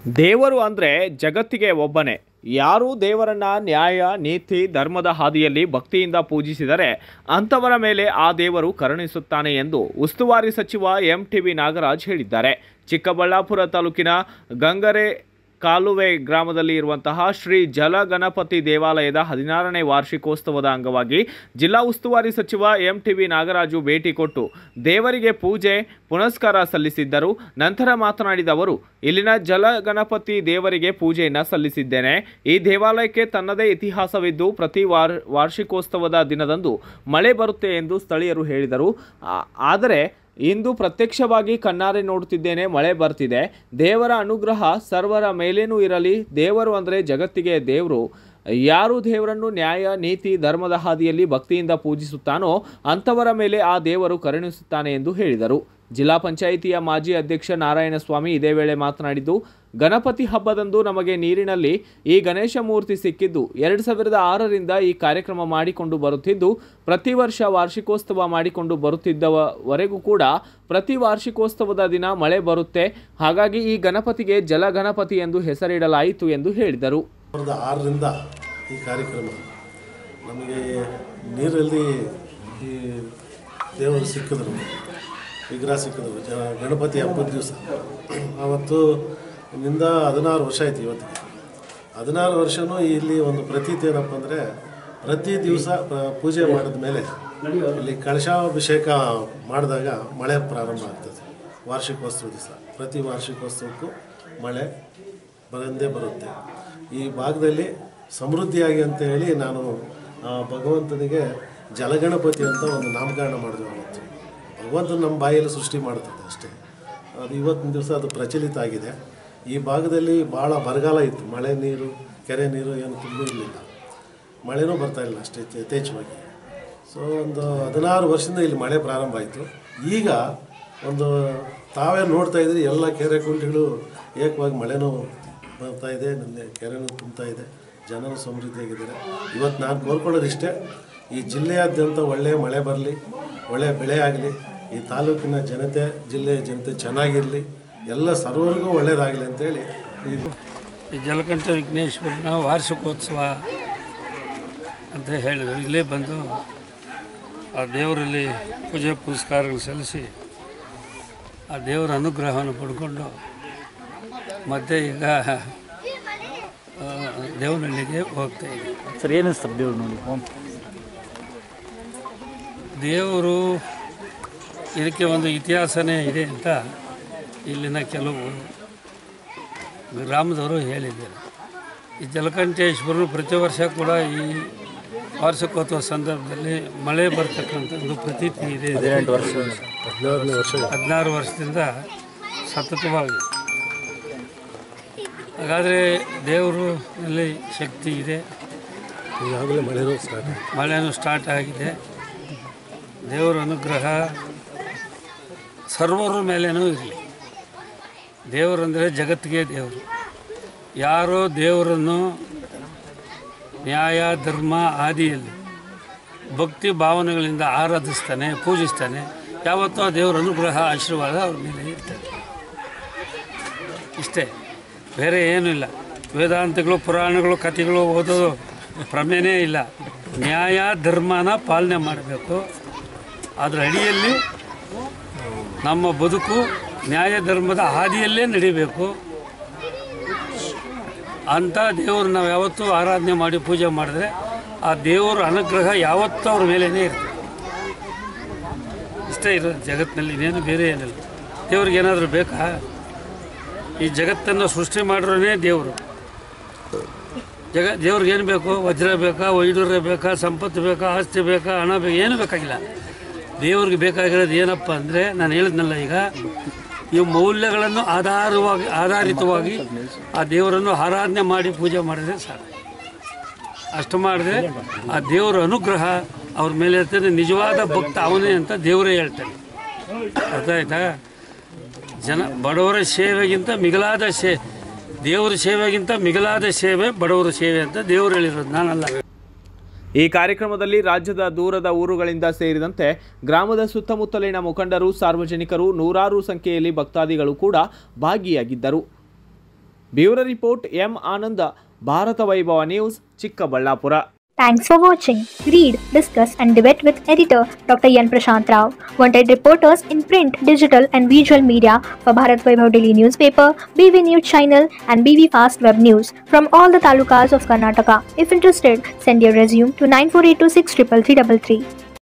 ದೇವರು ಅಂದರೆ ಜಗತ್ತಿಗೆ ಒಬ್ಬನೇ ಯಾರು ದೇವರನ್ನ ನ್ಯಾಯ ನೀತಿ ಧರ್ಮದ ಹಾದಿಯಲ್ಲಿ ಭಕ್ತಿಯಿಂದ ಪೂಜಿಸಿದರೆ ಅಂಥವರ ಮೇಲೆ ಆ ದೇವರು ಕರುಣಿಸುತ್ತಾನೆ ಎಂದು ಉಸ್ತುವಾರಿ ಸಚಿವ ಎಂ ಟಿ ಬಿ ನಾಗರಾಜ್ ಹೇಳಿದ್ದಾರೆ ಚಿಕ್ಕಬಳ್ಳಾಪುರ ತಾಲೂಕಿನ ಗಂಗರೆ ಕಾಲುವೆ ಗ್ರಾಮದಲ್ಲಿ ಇರುವಂತಹ ಶ್ರೀ ಜಲ ಗಣಪತಿ ದೇವಾಲಯದ ಹದಿನಾರನೇ ವಾರ್ಷಿಕೋತ್ಸವದ ಅಂಗವಾಗಿ ಜಿಲ್ಲಾ ಉಸ್ತುವಾರಿ ಸಚಿವ ಎಂ ಟಿ ವಿ ನಾಗರಾಜು ಭೇಟಿ ಕೊಟ್ಟು ದೇವರಿಗೆ ಪೂಜೆ ಪುನಸ್ಕಾರ ಸಲ್ಲಿಸಿದ್ದರು ನಂತರ ಮಾತನಾಡಿದ ಅವರು ಇಲ್ಲಿನ ಜಲ ಗಣಪತಿ ದೇವರಿಗೆ ಪೂಜೆಯನ್ನು ಸಲ್ಲಿಸಿದ್ದೇನೆ ಈ ದೇವಾಲಯಕ್ಕೆ ತನ್ನದೇ ಇತಿಹಾಸವಿದ್ದು ಪ್ರತಿ ವಾರ್ ವಾರ್ಷಿಕೋತ್ಸವದ ದಿನದಂದು ಮಳೆ ಬರುತ್ತೆ ಎಂದು ಸ್ಥಳೀಯರು ಹೇಳಿದರು ಆ- ಆದರೆ ಇಂದು ಪ್ರತ್ಯಕ್ಷವಾಗಿ ಕಣ್ಣಾರೆ ನೋಡುತ್ತಿದ್ದೇನೆ ಮಳೆ ಬರ್ತಿದೆ ದೇವರ ಅನುಗ್ರಹ ಸರ್ವರ ಮೇಲೇನೂ ಇರಲಿ ದೇವರು ಅಂದರೆ ಜಗತ್ತಿಗೆ ದೇವರು ಯಾರು ದೇವರನ್ನು ನ್ಯಾಯ ನೀತಿ ಧರ್ಮದ ಹಾದಿಯಲ್ಲಿ ಭಕ್ತಿಯಿಂದ ಪೂಜಿಸುತ್ತಾನೋ ಅಂಥವರ ಮೇಲೆ ಆ ದೇವರು ಕರುಣಿಸುತ್ತಾನೆ ಎಂದು ಹೇಳಿದರು ಜಿಲ್ಲಾ ಪಂಚಾಯಿತಿಯ ಮಾಜಿ ಅಧ್ಯಕ್ಷ ನಾರಾಯಣಸ್ವಾಮಿ ಇದೇ ವೇಳೆ ಮಾತನಾಡಿದ್ದು ಗಣಪತಿ ಹಬ್ಬದಂದು ನಮಗೆ ನೀರಿನಲ್ಲಿ ಈ ಗಣೇಶ ಮೂರ್ತಿ ಸಿಕ್ಕಿದ್ದು ಎರಡು ಸಾವಿರದ ಆರರಿಂದ ಈ ಕಾರ್ಯಕ್ರಮ ಮಾಡಿಕೊಂಡು ಬರುತ್ತಿದ್ದು ಪ್ರತಿ ವರ್ಷ ವಾರ್ಷಿಕೋತ್ಸವ ಮಾಡಿಕೊಂಡು ಬರುತ್ತಿದ್ದವರೆಗೂ ಕೂಡ ಪ್ರತಿ ವಾರ್ಷಿಕೋತ್ಸವದ ದಿನ ಮಳೆ ಬರುತ್ತೆ ಹಾಗಾಗಿ ಈ ಗಣಪತಿಗೆ ಜಲ ಗಣಪತಿ ಎಂದು ಹೆಸರಿಡಲಾಯಿತು ಎಂದು ಹೇಳಿದರು ಸಾವಿರದ ಆರರಿಂದ ಈ ಕಾರ್ಯಕ್ರಮ ನಮಗೆ ನೀರಲ್ಲಿ ಈ ದೇವರು ಸಿಕ್ಕಿದ್ರು ವಿಗ್ರಹ ಸಿಕ್ಕಿದ್ರು ಜ ಗಣಪತಿ ಹಬ್ಬದ ದಿವಸ ಆವತ್ತು ನಿಂದ ಹದಿನಾರು ವರ್ಷ ಆಯ್ತು ಇವತ್ತಿಗೆ ಹದಿನಾರು ವರ್ಷವೂ ಇಲ್ಲಿ ಒಂದು ಪ್ರತೀತಿ ಏನಪ್ಪ ಅಂದರೆ ಪ್ರತಿ ದಿವಸ ಪೂಜೆ ಮಾಡಿದ ಮೇಲೆ ಇಲ್ಲಿ ಕಳಶಾಭಿಷೇಕ ಮಾಡಿದಾಗ ಮಳೆ ಪ್ರಾರಂಭ ಆಗ್ತದೆ ವಾರ್ಷಿಕೋತ್ಸವ ದಿವಸ ಪ್ರತಿ ವಾರ್ಷಿಕೋತ್ಸವಕ್ಕೂ ಮಳೆ ಬಂದೇ ಬರುತ್ತೆ ಈ ಭಾಗದಲ್ಲಿ ಸಮೃದ್ಧಿಯಾಗಿ ಅಂತ ಹೇಳಿ ನಾನು ಆ ಭಗವಂತನಿಗೆ ಜಲಗಣಪತಿ ಅಂತ ಒಂದು ನಾಮಕರಣ ಮಾಡಿದ್ವಿ ಅವತ್ತು ಭಗವಂತನ ನಮ್ಮ ಬಾಯಲ್ಲಿ ಸೃಷ್ಟಿ ಮಾಡ್ತದೆ ಅಷ್ಟೇ ಅದು ಇವತ್ತಿನ ದಿವಸ ಅದು ಪ್ರಚಲಿತ ಆಗಿದೆ ಈ ಭಾಗದಲ್ಲಿ ಭಾಳ ಬರಗಾಲ ಇತ್ತು ಮಳೆ ನೀರು ಕೆರೆ ನೀರು ಏನು ತುಂಬ ಇರಲಿಲ್ಲ ಮಳೆನೂ ಬರ್ತಾ ಇಲ್ಲ ಅಷ್ಟೇ ಯಥೇ- ಯಥೇಚ್ಛವಾಗಿ ಸೊ ಒಂದು ಹದಿನಾರು ವರ್ಷದಿಂದ ಇಲ್ಲಿ ಮಳೆ ಪ್ರಾರಂಭ ಆಯಿತು ಈಗ ಒಂದು ತಾವೇ ನೋಡ್ತಾ ಇದ್ರಿ ಎಲ್ಲ ಕೆರೆ ಕುಂಟೆಗಳು ಏಕವಾಗಿ ಮಳೆನೂ ಬರ್ತಾ ಇದೆ ನನ್ನ ಕೆರೆನೂ ತುಂಬ್ತಾ ಇದೆ ಜನರು ಸಮೃದ್ಧಿಯಾಗಿದ್ದಾರೆ ಇವತ್ತು ನಾನು ಕೋರ್ಕೊಳ್ಳೋದಿಷ್ಟೇ ಈ ಜಿಲ್ಲೆಯಾದ್ಯಂತ ಒಳ್ಳೆಯ ಮಳೆ ಬರಲಿ ಒಳ್ಳೆಯ ಬೆಳೆ ಆಗಲಿ ಈ ತಾಲೂಕಿನ ಜನತೆ ಜಿಲ್ಲೆಯ ಜನತೆ ಚೆನ್ನಾಗಿರಲಿ ಎಲ್ಲ ಸರ್ವರಿಗೂ ಒಳ್ಳೆಯದಾಗಲಿ ಅಂತೇಳಿ ಇದು ಈ ಜಲಕಂಠ ವಿಘ್ನೇಶ್ವರನ ವಾರ್ಷಿಕೋತ್ಸವ ಅಂತ ಹೇಳಿದರು ಇಲ್ಲೇ ಬಂದು ಆ ದೇವರಲ್ಲಿ ಪೂಜೆ ಪುರಸ್ಕಾರಗಳು ಸಲ್ಲಿಸಿ ಆ ದೇವರ ಅನುಗ್ರಹವನ್ನು ಪಡ್ಕೊಂಡು ಮತ್ತೆ ಈಗ ಆ, ದೇವನಹಳ್ಳಿಗೆ ಹೋಗ್ತಾ ಇದ್ದೀವಿ ಸರ್ ಏನು ಸರ್ ದೇವ್ರು ನೋಡಿ ಹ್ಮ್. ದೇವರು ಇದಕ್ಕೆ ಒಂದು ಇತಿಹಾಸನೇ ಇದೆ ಅಂತ ಇಲ್ಲಿನ ಕೆಲವು ಗ್ರಾಮದವರು ಹೇಳಿದ್ದಾರೆ ಈ ಜಲಕಂಠೇಶ್ವರರು ಪ್ರತಿ ವರ್ಷ ಕೂಡ ಈ ವಾರ್ಷಿಕೋತ್ಸವ ಸಂದರ್ಭದಲ್ಲಿ ಮಳೆ ಬರ್ತಕ್ಕಂಥ ಒಂದು ಪ್ರತೀತಿ ಇದೆ ಹದಿನೆಂಟು ವರ್ಷ ಹದಿನಾರನೇ ವರ್ಷ ಹದಿನಾರು ವರ್ಷದಿಂದ ಸತತವಾಗಿ ಹಾಗಾದರೆ ದೇವರಲ್ಲಿ ಶಕ್ತಿ ಇದೆ ಈಗಾಗಲೇ ಮಳೆನೂ ಸ್ಟಾರ್ಟ್ ಮಳೆನೂ ಸ್ಟಾರ್ಟ್ ಆಗಿದೆ ದೇವರ ಅನುಗ್ರಹ ಸರ್ವರ ಮೇಲೇನೂ ಇರಲಿ ದೇವರಂದರೆ ಜಗತ್ತಿಗೆ ದೇವರು ಯಾರೋ ದೇವರನ್ನು ನ್ಯಾಯ ಧರ್ಮ ಆದಿಯಲ್ಲಿ ಭಕ್ತಿ ಭಾವನೆಗಳಿಂದ ಆರಾಧಿಸ್ತಾನೆ ಪೂಜಿಸ್ತಾನೆ ಯಾವತ್ತೂ ಆ ದೇವರ ಅನುಗ್ರಹ ಆಶೀರ್ವಾದ ಅವ್ರ ಮೇಲೆ ಇರ್ತದೆ ಇಷ್ಟೇ ಬೇರೆ ಏನೂ ಇಲ್ಲ ವೇದಾಂತಗಳು ಪುರಾಣಗಳು ಕಥೆಗಳು ಓದೋದು ಪ್ರಮೇಯನೇ ಇಲ್ಲ ನ್ಯಾಯ ಧರ್ಮನ ಪಾಲನೆ ಮಾಡಬೇಕು ಅದರ ಅಡಿಯಲ್ಲಿ ನಮ್ಮ ಬದುಕು ನ್ಯಾಯ ಧರ್ಮದ ಹಾದಿಯಲ್ಲೇ ನಡಿಬೇಕು ಅಂಥ ದೇವರು ನಾವು ಯಾವತ್ತೂ ಆರಾಧನೆ ಮಾಡಿ ಪೂಜೆ ಮಾಡಿದ್ರೆ ಆ ದೇವರ ಅನುಗ್ರಹ ಯಾವತ್ತೂ ಅವ್ರ ಮೇಲೇ ಇರ್ತದೆ ಇಷ್ಟೇ ಇರೋದು ಜಗತ್ತಿನಲ್ಲಿ ಇನ್ನೇನು ಬೇರೆ ಏನಿಲ್ಲ ದೇವ್ರಿಗೆ ಏನಾದರೂ ಬೇಕಾ ಈ ಜಗತ್ತನ್ನು ಸೃಷ್ಟಿ ಮಾಡಿರೋನೇ ದೇವರು ಜಗ ದೇವ್ರಿಗೆ ಏನು ಬೇಕು ವಜ್ರ ಬೇಕಾ ವೈಡೂರ್ಯ ಬೇಕಾ ಸಂಪತ್ತು ಬೇಕಾ ಆಸ್ತಿ ಬೇಕಾ ಹಣ ಬೇಕಾ ಏನು ಬೇಕಾಗಿಲ್ಲ ದೇವ್ರಿಗೆ ಬೇಕಾಗಿರೋದು ಏನಪ್ಪ ಅಂದರೆ ನಾನು ಹೇಳಿದ್ನಲ್ಲ ಈಗ ಈ ಮೌಲ್ಯಗಳನ್ನು ಆಧಾರವಾಗಿ ಆಧಾರಿತವಾಗಿ ಆ ದೇವರನ್ನು ಆರಾಧನೆ ಮಾಡಿ ಪೂಜೆ ಮಾಡಿದ್ರೆ ಸಾಕು ಅಷ್ಟು ಮಾಡಿದ್ರೆ ಆ ದೇವರ ಅನುಗ್ರಹ ಅವ್ರ ಮೇಲೆ ಇರ್ತದೆ ನಿಜವಾದ ಭಕ್ತ ಅವನೇ ಅಂತ ದೇವರೇ ಹೇಳ್ತಾನೆ ಅರ್ಥ ಆಯ್ತಾ ಜನ ಬಡವರ ಸೇವೆಗಿಂತ ಮಿಗಿಲಾದ ಸೇ ದೇವರ ಸೇವೆಗಿಂತ ಮಿಗಿಲಾದ ಸೇವೆ ಬಡವರ ಸೇವೆ ಅಂತ ದೇವರು ಹೇಳಿರೋದು ನಾನಲ್ಲ ಈ ಕಾರ್ಯಕ್ರಮದಲ್ಲಿ ರಾಜ್ಯದ ದೂರದ ಊರುಗಳಿಂದ ಸೇರಿದಂತೆ ಗ್ರಾಮದ ಸುತ್ತಮುತ್ತಲಿನ ಮುಖಂಡರು ಸಾರ್ವಜನಿಕರು ನೂರಾರು ಸಂಖ್ಯೆಯಲ್ಲಿ ಭಕ್ತಾದಿಗಳು ಕೂಡ ಭಾಗಿಯಾಗಿದ್ದರು bureau report M Ananda Bharata Vaibhava news Chikkaballapura Thanks for watching. Read, discuss, and debate with editor Dr. Yan Prashant Rao. Wanted reporters in print, digital, and visual media for Bharat Vaibhav Daily Newspaper, BV News Channel, and BV Fast Web News from all the talukas of Karnataka. If interested, send your resume to 9482633333.